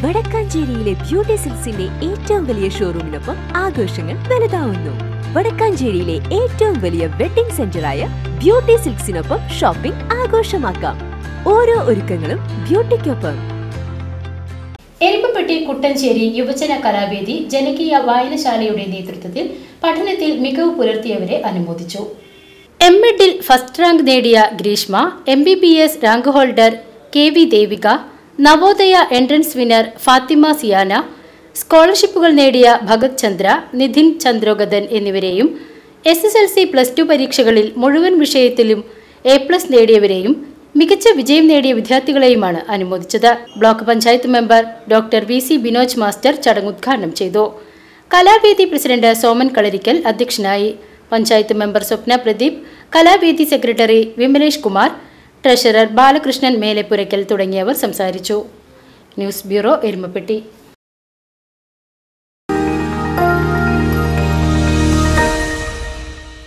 വടക്കാഞ്ചേരിയിലെ beauty സിൽക്സിന്റെ ഏറ്റവും വലിയ ഷോറൂമിനൊപ്പം ആഘോഷങ്ങൾ വലുതാവുന്നു വടക്കാഞ്ചേരിയിലെ ഏറ്റവും വലിയ വെഡിംഗ് സെന്ററായ ബ്യൂട്ടി സിൽക്സിനൊപ്പം ഷോപ്പിംഗ് ആഘോഷമാക്കാം ഓരോ ഒരുക്കങ്ങളും ബ്യൂട്ടിക്കൊപ്പം എരുമപ്പെട്ടി കുട്ടഞ്ചേരി യുവജന കലാവേദി ജനകീയ വായനശാലയുടെ നേതൃത്വത്തിൽ പഠനത്തിൽ മികവ് പുലർത്തിയവരെ അനുമോദിച്ചു എം എഡിൽ ഫസ്റ്റ് റാങ്ക് നേടിയ Greeshma M B B S rank holder K V Devika Navodaya entrance winner Fathima Siyana സ്കോളർഷിപ്പുകൾ നേടിയ ഭഗത് ചന്ദ്ര നിധിൻ ചന്ദ്രോഗതൻ എന്നിവരെയും S S L C plus two പരീക്ഷകളിൽ മുഴുവൻ വിഷയത്തിലും എ പ്ലസ് നേടിയവരെയും മികച്ച വിജയം നേടിയ വിദ്യാർത്ഥികളെയുമാണ് അനുമോദിച്ചത് block panchayat member doctor V C Binoj master ചടങ്ങ് ഉദ്ഘാടനം ചെയ്തു കലാവേദി പ്രസിഡന്റ് സോമൻ കളരിക്കൽ അധ്യക്ഷനായി panchayat member Swapna Pradeep Kalavedi secretary Vimalesh Kumar treasurer Balakrishnan മേലെപ്പുരയ്ക്കൽ തുടങ്ങിയവർ സംസാരിച്ചു ന്യൂസ് ബ്യൂറോ എരുമപ്പെട്ടി